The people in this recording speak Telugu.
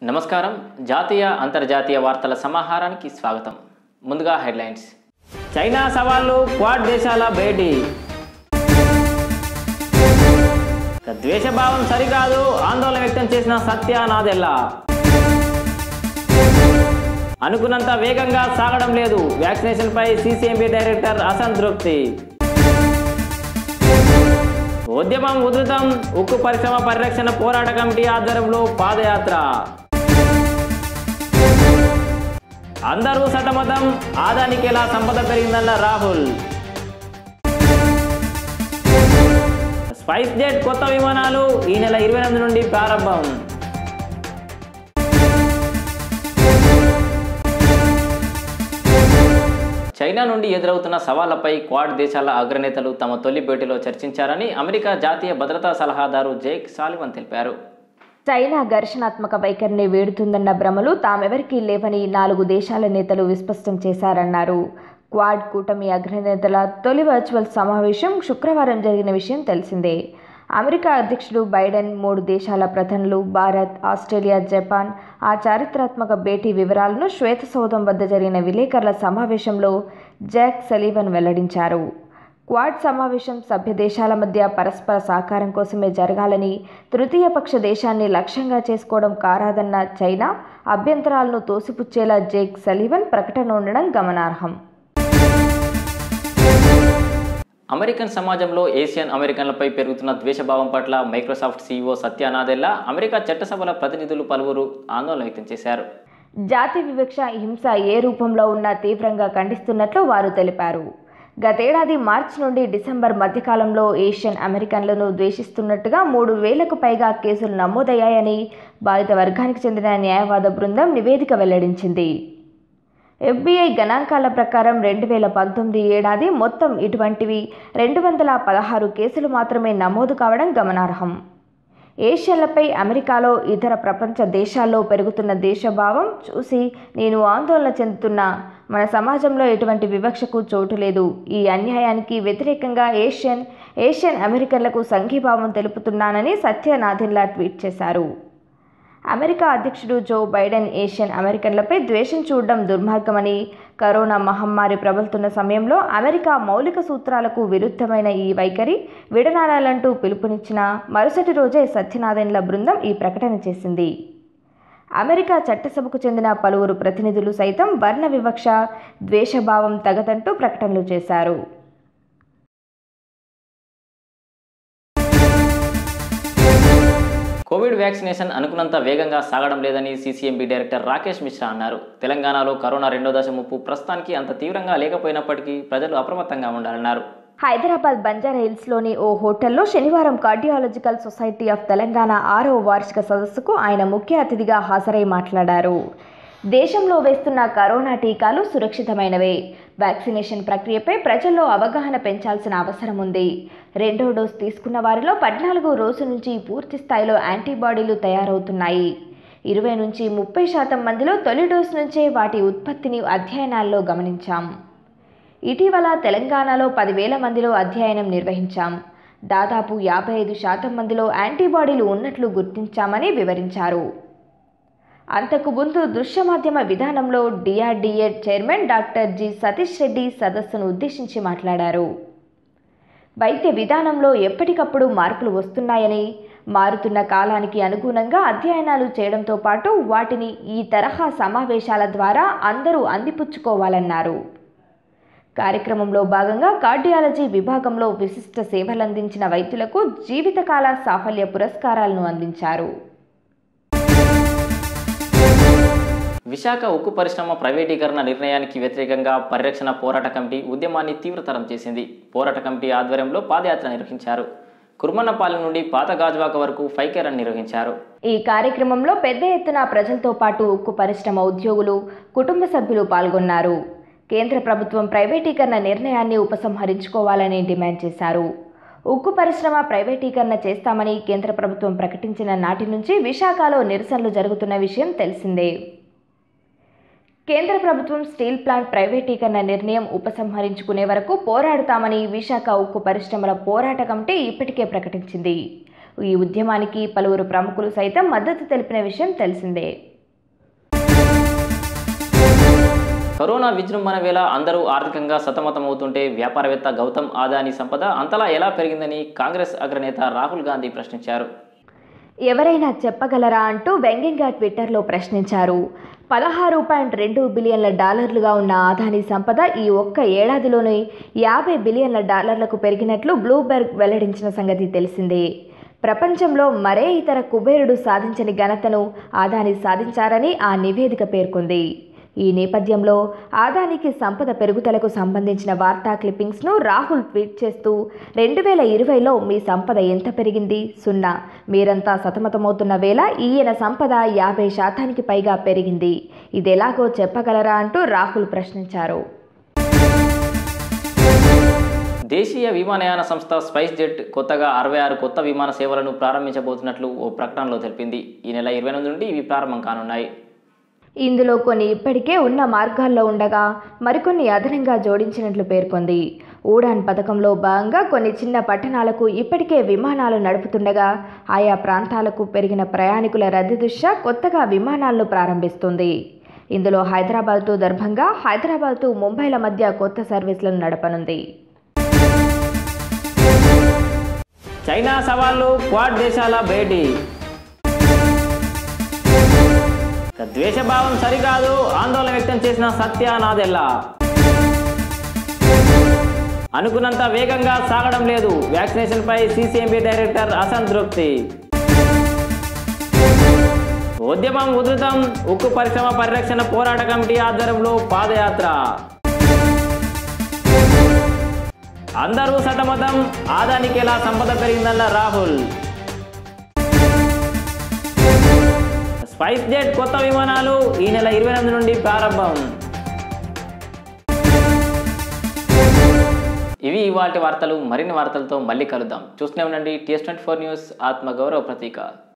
నమస్కారం జాతీయ అంతర్జాతీయ వార్తల సమాహారానికి స్వాగతం ముందుగా హెడ్లైన్స్ చైనా సవాళ్లు క్వాడ్ దేశాల భేటీ ఇక ద్వేషభావం సరికాదు ఆందోళన వ్యక్తం చేసిన సత్య నాదెల్లా అనుకున్నంత వేగంగా సాగడం లేదు వ్యాక్సినేషన్పై సీసీఎంబీ డైరెక్టర్ అసంతృప్తి ఉద్యమం ఉధృతం ఉక్కు పరిశ్రమ పరిరక్షణ పోరాట కమిటీ ఆధ్వర్యంలో పాదయాత్ర అందరూ సతమతం ఆదానికి ఎలా సంపద పెరిగిందన్న రాహుల్ స్పైస్ జెట్ కొత్త విమానాలు ఈ నెల ఇరవై ఎనిమిది నుండి ప్రారంభం చైనా నుండి ఎదురవుతున్న సవాళ్లపై క్వాడ్ దేశాల అగ్రనేతలు తమ తొలి భేటీలో చర్చించారని అమెరికా జాతీయ భద్రతా సలహాదారు జేక్ సాలివన్ తెలిపారు చైనా ఘర్షణాత్మక వైఖరిని వేడుతుందన్న భ్రమలు తామెవరికీ లేవని నాలుగు దేశాల నేతలు విస్పష్టం చేశారన్నారు క్వాడ్ కూటమి అగ్రనేతల తొలి వర్చువల్ సమావేశం శుక్రవారం జరిగిన విషయం తెలిసిందే అమెరికా అధ్యక్షుడు బైడెన్ మూడు దేశాల ప్రధానులు భారత్ ఆస్ట్రేలియా జపాన్ ఆ చారిత్రాత్మక భేటీ వివరాలను శ్వేతసౌధం వద్ద జరిగిన విలేకరుల సమావేశంలో జాక్ సలీవన్ వెల్లడించారు క్వాడ్ సమావేశం సభ్య దేశాల మధ్య పరస్పర సహకారం కోసమే జరగాలని తృతీయ పక్ష దేశాన్ని లక్ష్యంగా చేసుకోవడం కారాదన్న చైనా అభ్యంతరాలను తోసిపుచ్చేలా జేక్ సలీవన్ ప్రకటన ఉండడం గమనార్హం అమెరికన్ సమాజంలో ఏషియన్ అమెరికన్లపై పెరుగుతున్న ద్వేషభావం పట్ల Microsoft CEO Satya Nadella America చట్టసభల ప్రతినిధులు పలువురు ఆందోళన వ్యక్తం చేశారు జాతి వివక్ష హింస ఏ రూపంలో ఉన్నా తీవ్రంగా ఖండిస్తున్నట్లు వారు తెలిపారు గతేడాది మార్చి నుండి డిసెంబర్ మధ్యకాలంలో ఏషియన్ అమెరికన్లను ద్వేషిస్తున్నట్టుగా మూడు వేలకు పైగా కేసులు నమోదయ్యాయని బాధిత వర్గానికి చెందిన న్యాయవాద బృందం నివేదిక వెల్లడించింది ఎఫ్బీఐ గణాంకాల ప్రకారం రెండు వేల పంతొమ్మిది ఏడాది మొత్తం ఇటువంటివి రెండు వందల పదహారు కేసులు మాత్రమే నమోదు కావడం గమనార్హం ఏషియన్లపై అమెరికాలో ఇతర ప్రపంచ దేశాల్లో పెరుగుతున్న దేశభావం చూసి నేను ఆందోళన చెందుతున్నా మన సమాజంలో ఎటువంటి వివక్షకు చోటు లేదు ఈ అన్యాయానికి వ్యతిరేకంగా ఏషియన్ ఏషియన్ అమెరికన్లకు సంఘీభావం తెలుపుతున్నానని సత్యనాథిన్లా ట్వీట్ చేశారు అమెరికా అధ్యక్షుడు జో బైడెన్ ఏషియన్ అమెరికన్లపై ద్వేషం చూడడం దుర్మార్గమని కరోనా మహమ్మారి ప్రబలుతున్న సమయంలో అమెరికా మౌలిక సూత్రాలకు విరుద్ధమైన ఈ వైఖరి విడనాడాలంటూ పిలుపునిచ్చిన మరుసటి రోజే సత్యనారాయణల బృందం ఈ ప్రకటన చేసింది అమెరికా చట్టసభకు చెందిన పలువురు ప్రతినిధులు సైతం వర్ణ వివక్ష ద్వేషభావం తగదంటూ ప్రకటనలు చేశారు కోవిడ్ వ్యాక్సినేషన్ అనుకున్నంత వేగంగా సాగడం లేదని సీసీఎంబీ డైరెక్టర్ రాకేష్ మిశ్రా అన్నారు తెలంగాణలో కరోనా రెండో దశ ముప్పు ప్రస్తుతానికి అంత తీవ్రంగా లేకపోయినప్పటికీ ప్రజలు అప్రమత్తంగా ఉండాలన్నారు హైదరాబాద్ బంజారా హిల్స్లోని ఓ హోటల్లో శనివారం కార్డియాలజికల్ సొసైటీ ఆఫ్ తెలంగాణ ఆరవ వార్షిక సదస్సుకు ఆయన ముఖ్య అతిథిగా హాజరై మాట్లాడారు దేశంలో వేస్తున్న కరోనా టీకాలు సురక్షితమైనవే వ్యాక్సినేషన్ ప్రక్రియపై ప్రజల్లో అవగాహన పెంచాల్సిన అవసరం ఉంది రెండో డోస్ తీసుకున్న వారిలో పద్నాలుగు రోజు నుంచి పూర్తి స్థాయిలో యాంటీబాడీలు తయారవుతున్నాయి ఇరవై నుంచి ముప్పై శాతం మందిలో తొలి డోస్ నుంచే వాటి ఉత్పత్తిని అధ్యయనాల్లో గమనించాం ఇటీవల తెలంగాణలో పదివేల మందిలో అధ్యయనం నిర్వహించాం దాదాపు యాభై ఐదు శాతం మందిలో యాంటీబాడీలు ఉన్నట్లు గుర్తించామని వివరించారు అంతకు ముందు దృశ్య మాధ్యమ విధానంలో DRDO chairman doctor G Satish Reddy సదస్సును ఉద్దేశించి మాట్లాడారు వైద్య విధానంలో ఎప్పటికప్పుడు మార్పులు వస్తున్నాయని మారుతున్న కాలానికి అనుగుణంగా అధ్యయనాలు చేయడంతో పాటు వాటిని ఈ తరహా సమావేశాల ద్వారా అందరూ అందిపుచ్చుకోవాలన్నారు కార్యక్రమంలో భాగంగా కార్డియాలజీ విభాగంలో విశిష్ట సేవలందించిన వైద్యులకు జీవితకాల సాఫల్య పురస్కారాలను అందించారు విశాఖ ఉక్కు పరిశ్రమ ప్రైవేటీకరణ నిర్ణయానికి వ్యతిరేకంగా పరిరక్షణ పోరాట కమిటీ ఉద్యమాన్ని తీవ్రతరం చేసింది పోరాట కమిటీ ఆధ్వర్యంలో పాదయాత్ర నిర్వహించారు కుర్మన్నపాలెం నుండి పాత గాజువాక వరకు ఫైకే రన్ నిర్వహించారు ఈ కార్యక్రమంలో పెద్ద ఎత్తున ప్రజలతో పాటు ఉక్కు పరిశ్రమ ఉద్యోగులు కుటుంబ సభ్యులు పాల్గొన్నారు కేంద్ర ప్రభుత్వం ప్రైవేటీకరణ నిర్ణయాన్ని ఉపసంహరించుకోవాలని డిమాండ్ చేశారు ఉక్కు పరిశ్రమ ప్రైవేటీకరణ చేస్తామని కేంద్ర ప్రభుత్వం ప్రకటించిన నాటి నుంచి విశాఖలో నిరసనలు జరుగుతున్న విషయం తెలిసిందే కేంద్ర ప్రభుత్వం స్టీల్ ప్లాంట్ ప్రైవేటీకరణ నిర్ణయం ఉపసంహరించుకునే వరకు పోరాడుతామని విశాఖ ఉక్కు పరిశ్రమల పోరాట కమిటీ ఇప్పటికే ప్రకటించింది ఈ ఉద్యమానికి పలువురు ప్రముఖులు సైతం మద్దతు తెలిపిన విషయం తెలిసిందే కరోనా విజృంభణ వేళ అందరూ ఆర్థికంగా సతమతమవుతుంటే వ్యాపారవేత్త గౌతమ్ ఆదాని సంపద అంతలా ఎలా పెరిగిందని కాంగ్రెస్ అగ్రనేత రాహుల్ గాంధీ ప్రశ్నించారు ఎవరైనా చెప్పగలరా అంటూ వ్యంగ్యంగా ట్విట్టర్లో ప్రశ్నించారు పదహారు పాయింట్ రెండు బిలియన్ల డాలర్లుగా ఉన్న ఆదాని సంపద ఈ ఒక్క ఏడాదిలోనే యాభై బిలియన్ల డాలర్లకు పెరిగినట్లు బ్లూబెర్గ్ వెల్లడించిన సంగతి తెలిసిందే ప్రపంచంలో మరే ఇతర కుబేరుడు సాధించని ఘనతను ఆదాని సాధించారని ఆ నివేదిక పేర్కొంది ఈ నేపథ్యంలో ఆదానికి సంపద పెరుగుదలకు సంబంధించిన వార్తా క్లిప్పింగ్స్ను రాహుల్ ట్వీట్ చేస్తూ రెండు వేల ఇరవైలో మీ సంపద ఎంత పెరిగింది సున్నా మీరంతా సతమతమవుతున్న వేళ ఈయన సంపద యాభై శాతానికి పైగా పెరిగింది ఇదెలాగో చెప్పగలరా అంటూ రాహుల్ ప్రశ్నించారు దేశీయ విమానయాన సంస్థ స్పైస్ జెట్ కొత్తగా అరవై ఆరు కొత్త విమాన సేవలను ప్రారంభించబోతున్నట్లు ఓ ప్రకటనలో తెలిపింది ఈ నెల ఇరవై ఎనిమిది నుండి ఇవి ప్రారంభం కానున్నాయి ఇందులో కొన్ని ఇప్పటికే ఉన్న మార్గాల్లో ఉండగా మరికొన్ని అదనంగా జోడించినట్లు పేర్కొంది ఊడాన్ పథకంలో భాగంగా కొన్ని చిన్న పట్టణాలకు ఇప్పటికే విమానాలు నడుపుతుండగా ఆయా ప్రాంతాలకు పెరిగిన ప్రయాణికుల రద్దీ దృష్ట్యా కొత్తగా విమానాలను ప్రారంభిస్తుంది ఇందులో హైదరాబాద్ టు దర్భంగా హైదరాబాద్ టు ముంబైల మధ్య కొత్త సర్వీసులను నడపనుంది చైనా సవాళ్లు క్వాడ్ దేశాల భేటీ ఇక ద్వేషభావం సరికాదు ఆందోళన వ్యక్తం చేసిన సత్య నాదెల్లా అనుకున్నంత వేగంగా సాగడం లేదు వ్యాక్సినేషన్ పై సిసిఎంబి డైరెక్టర్ అసంతృప్తి ఉద్యమం ఉధృతం ఉక్కు పరిశ్రమ పరిరక్షణ పోరాట కమిటీ ఆధ్వర్యంలో పాదయాత్ర అందరూ సతమతం ఆదానికి ఎలా సంపద పెరిగిందన్న రాహుల్ స్పైస్ జెట్ కొత్త విమానాలు ఈ నెల ఇరవై ఎనిమిది నుండి ప్రారంభం ఇవి ఇవాటి వార్తలు మరిన్ని వార్తలతో మళ్ళీ కలుద్దాం చూస్తూనే ఉండండి టీఎస్ ట్వంటీ ఫోర్ న్యూస్ ఆత్మగౌరవ ప్రతీక